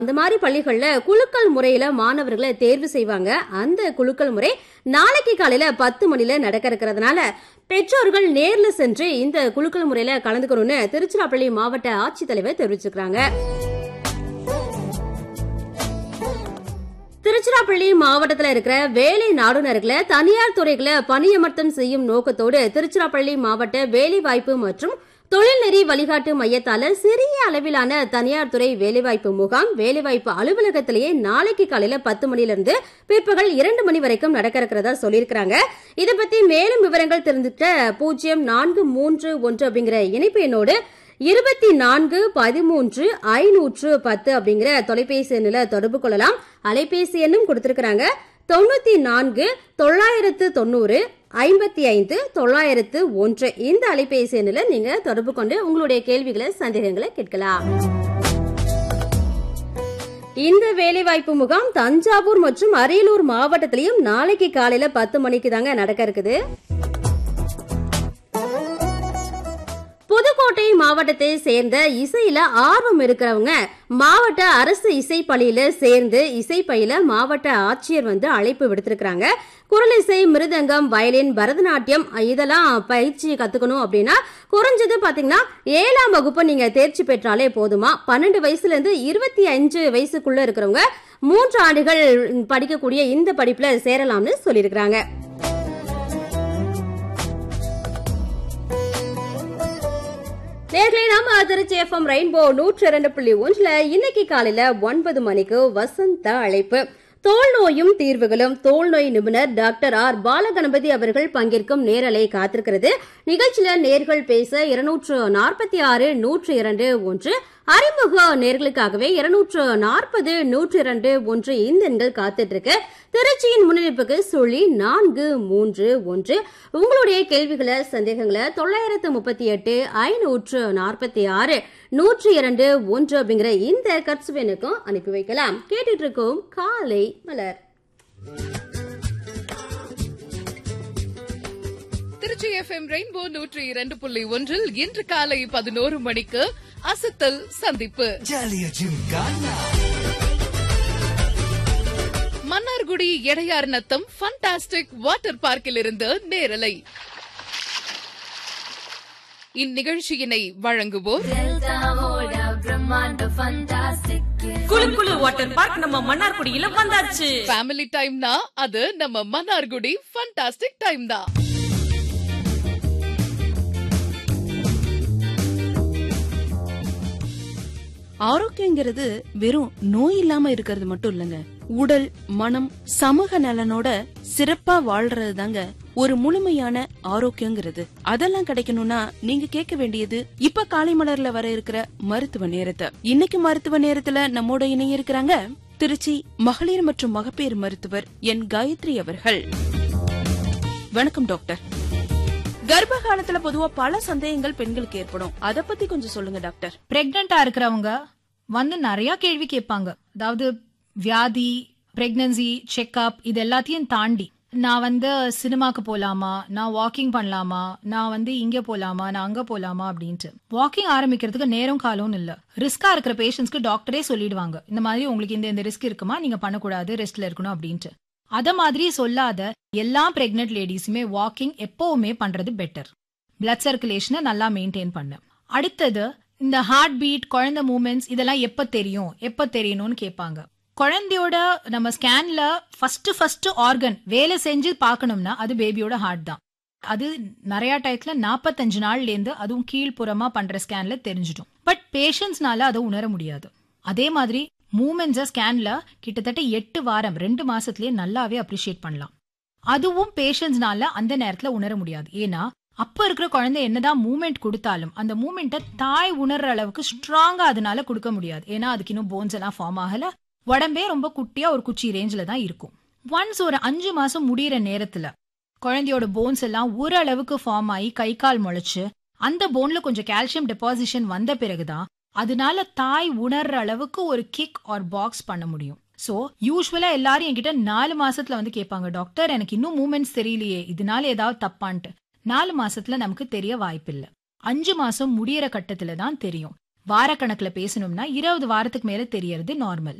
அந்த மாதிரி பள்ளிகள்ல குலுக்கல் முறையில மாணவர்களை தேர்வு செய்வாங்க அந்த குலுக்கல் முறை நாளைக்கு காலையில பத்து மணில நடக்க இருக்கிறதுனால பெற்றோர்கள் நேர்ல சென்று இந்த குலுக்கல் முறையில கலந்துக்கணும்னு திருச்சிராப்பள்ளி மாவட்ட ஆட்சித்தலைவர் தெரிவிச்சிருக்காங்க திருச்சிராப்பள்ளி மாவட்டத்துல இருக்கிற வேலை நாடுனர்களை தனியார் துறைகளை பணியமர்த்தம் செய்யும் நோக்கத்தோடு திருச்சிராப்பள்ளி மாவட்ட வேலைவாய்ப்பு மற்றும் தொழில்நெறி வழிகாட்டு மையத்தால சிறிய அளவிலான தனியார் துறை வேலைவாய்ப்பு முகாம் வேலைவாய்ப்பு அலுவலகத்திலேயே நாளைக்கு காலையில பத்து மணில இருந்து பிற்பகல் இரண்டு மணி வரைக்கும் நடக்க இருக்கிறதா சொல்லியிருக்கிறாங்க இதை பத்தி மேலும் விவரங்கள் தெரிஞ்சுக்க பூஜ்ஜியம் நான்கு மூன்று ஒன்று அப்படிங்கிற இணைப்பு எண்ணோடு இருபத்தி நான்கு பதிமூன்று ஐநூற்று பத்து அப்படிங்கிற தொலைபேசி எண்ணில் தொடர்பு கொள்ளலாம் அலைபேசி எண்ணும் கொடுத்திருக்கிறாங்க தொண்ணூத்தி நான்கு தொள்ளாயிரத்து தொண்ணூறு ஐம்பத்தி ஐந்து தொள்ளாயிரத்து ஒன்று இந்த அலைபேசி எண்ணில் நீங்க தொடர்பு கொண்டு உங்களுடைய கேள்விகளை சந்தேகங்களை கேட்கலாம் இந்த வேலைவாய்ப்பு முகாம் தஞ்சாவூர் மற்றும் அரியலூர் மாவட்டத்திலையும் நாளைக்கு காலையில பத்து மணிக்கு தாங்க நடக்க இருக்குது புதுக்கோட்டை மாவட்டத்தை சேர்ந்த இசையில ஆர்வம் இருக்கிறவங்க மாவட்ட அரசு இசை பள்ளியில சேர்ந்து இசை பயில மாவட்ட ஆட்சியர் வந்து அழைப்பு விடுத்திருக்கிறாங்க குரலிசை மிருதங்கம் வயலின் பரதநாட்டியம் இதெல்லாம் பயிற்சி கத்துக்கணும் அப்படின்னா குறைஞ்சது பாத்தீங்கன்னா ஏழாம் வகுப்பு நீங்க தேர்ச்சி பெற்றாலே போதுமா பன்னெண்டு வயசுல இருந்து இருபத்தி அஞ்சு வயசுக்குள்ள இருக்கிறவங்க மூன்று ஆண்டுகள் படிக்கக்கூடிய இந்த படிப்புல சேரலாம்னு சொல்லியிருக்கிறாங்க நேர்களை நாம திருச்சி எஃப்எம் ரெயின்போ நூற்றி இரண்டு புள்ளி ஒன்றுல இன்னைக்கு காலையில ஒன்பது மணிக்கு வசந்த அழைப்பு தோல் நோயும் தீர்வுகளும் தோல் நோய் நிபுணர் டாக்டர் ஆர் பாலகணபதி அவர்கள் பங்கேற்கும் நேரலை காத்திருக்கிறது நிகழ்ச்சியில நேர்கள் பேச இருநூற்று நாற்பத்தி ஆறு நூற்று இரண்டு ஒன்று அறிமுக நேர்களுக்காகவே இருநூற்று நாற்பது நூற்று இரண்டு ஒன்று இந்த எண்கள் காத்துட்டு இருக்கு திருச்சியின் முன்னெடுப்புக்கு சொல்லி நான்கு மூன்று ஒன்று உங்களுடைய கேள்விகளை சந்தேகங்களை தொள்ளாயிரத்து முப்பத்தி எட்டு ஐநூற்று நாற்பத்தி ஆறு நூற்று இரண்டு ஒன்று அப்படிங்கிற இந்த கட்சுவேனுக்கும் அனுப்பி வைக்கலாம் கேட்டுட்டு இருக்கோம் காலை மலர் திருச்சி எஃப்எம் ரெயின்போ நூற்றி இரண்டு புள்ளி ஒன்றில் இன்று காலை பதினோரு மணிக்கு அசத்தல் சந்திப்பு ஜாலியா ஜிம்கானா மன்னார்குடி எடையார் நத்தம் ஃபண்டாஸ்டிக் வாட்டர் பார்க்கில் இருந்து நேரலை இந்நிகழ்ச்சியினை வழங்குவோர் குளு குளு வாட்டர் பார்க் நம்ம மன்னார்குடியில வந்தாச்சு ஃபேமிலி டைம்னா அது நம்ம மன்னார்குடி ஃபண்டாஸ்டிக் டைம் தான் ஆரோக்கியங்கிறது வெறும் நோய் இல்லாம இருக்கிறது மட்டும் இல்லங்க உடல் மனம் சமூக நலனோட சிறப்பா வாழ்றது தாங்க ஒரு முழுமையான ஆரோக்கியங்கிறது அதெல்லாம் கிடைக்கணும்னா நீங்க கேட்க வேண்டியது இப்ப காலை மலர்ல வர இருக்கிற மருத்துவ நேரத்தை இன்னைக்கு மருத்துவ நேரத்துல நம்மோட இணைய இருக்கிறாங்க திருச்சி மகளிர் மற்றும் மகப்பேறு மருத்துவர் என் காயத்ரி அவர்கள் வணக்கம் டாக்டர் கர்ப்ப காலத்துல பொதுவா பல சந்தேகங்கள் பெண்களுக்கு ஏற்படும் அத பத்தி கொஞ்சம் சொல்லுங்க டாக்டர் பிரெக்னண்டா இருக்கிறவங்க வந்து நிறைய கேள்வி கேட்பாங்க அதாவது வியாதி பிரெக்னன்சி செக்அப் இது எல்லாத்தையும் தாண்டி நான் வந்து சினிமாக்கு போலாமா நான் வாக்கிங் பண்ணலாமா நான் வந்து இங்க போலாமா நான் அங்க போலாமா அப்படின்ட்டு வாக்கிங் ஆரம்பிக்கிறதுக்கு நேரம் காலம்னு இல்ல ரிஸ்கா இருக்கிற பேஷண்ட்ஸ்க்கு டாக்டரே சொல்லிடுவாங்க இந்த மாதிரி உங்களுக்கு இந்த இந்த ரிஸ்க் இருக்குமா நீங்க பண்ணக்கூடாது ரெஸ்ட்ல இருக்கணும் அப்படின்ட்டு அத மாதிரி சொல்லாத எல்லா பிரெக்னென்ட் லேடிஸுமே வாக்கிங் எப்பவுமே பண்றது பெட்டர் பிளட் சர்க்குலேஷனை நல்லா மெயின்டைன் பண்ணு அடுத்தது இந்த ஹார்ட் பீட் குழந்தை மூமெண்ட்ஸ் இதெல்லாம் எப்ப தெரியும் எப்ப தெரியணும்னு கேட்பாங்க குழந்தையோட நம்ம ஸ்கேன்ல ஃபர்ஸ்ட் ஃபர்ஸ்ட் ஆர்கன் வேலை செஞ்சு பார்க்கணும்னா அது பேபியோட ஹார்ட் தான் அது நிறைய டயத்துல நாற்பத்தஞ்சு நாள்ல இருந்து அதுவும் கீழ்ப்புறமா பண்ற ஸ்கேன்ல தெரிஞ்சிடும் பட் பேஷண்ட்ஸ்னால அதை உணர முடியாது அதே மாதிரி மூமெண்ட்ஸை ஸ்கேன்ல கிட்டத்தட்ட எட்டு வாரம் ரெண்டு மாசத்துலயே நல்லாவே அப்ரிஷியேட் பண்ணலாம் அதுவும் பேஷண்ட்ஸ்னால அந்த நேரத்துல உணர முடியாது ஏன்னா அப்ப இருக்கிற குழந்தை என்னதான் மூமெண்ட் கொடுத்தாலும் அந்த மூமெண்ட்டை தாய் உணர்ற அளவுக்கு ஸ்ட்ராங்கா அதனால கொடுக்க முடியாது ஏன்னா அதுக்கு இன்னும் போன்ஸ் எல்லாம் ஃபார்ம் ஆகல உடம்பே ரொம்ப குட்டியா ஒரு குச்சி ரேஞ்சில தான் இருக்கும் ஒன்ஸ் ஒரு அஞ்சு மாசம் முடியிற நேரத்துல குழந்தையோட போன்ஸ் எல்லாம் ஓரளவுக்கு ஃபார்ம் ஆகி கை கால் முளைச்சு அந்த போன்ல கொஞ்சம் கால்சியம் டெபாசிஷன் வந்த பிறகுதான் அதனால தாய் உணர்ற அளவுக்கு ஒரு கிக் ஆர் பாக்ஸ் பண்ண முடியும் சோ யூஸ்வலா எல்லாரும் என்கிட்ட நாலு மாசத்துல வந்து கேட்பாங்க டாக்டர் எனக்கு இன்னும் மூமெண்ட்ஸ் தெரியலையே இதனால ஏதாவது தப்பான்ட்டு நாலு மாசத்துல நமக்கு தெரிய வாய்ப்பில்லை அஞ்சு மாசம் முடியற கட்டத்துல தான் தெரியும் வாரக்கணக்குல பேசணும்னா இருபது வாரத்துக்கு மேல தெரியறது நார்மல்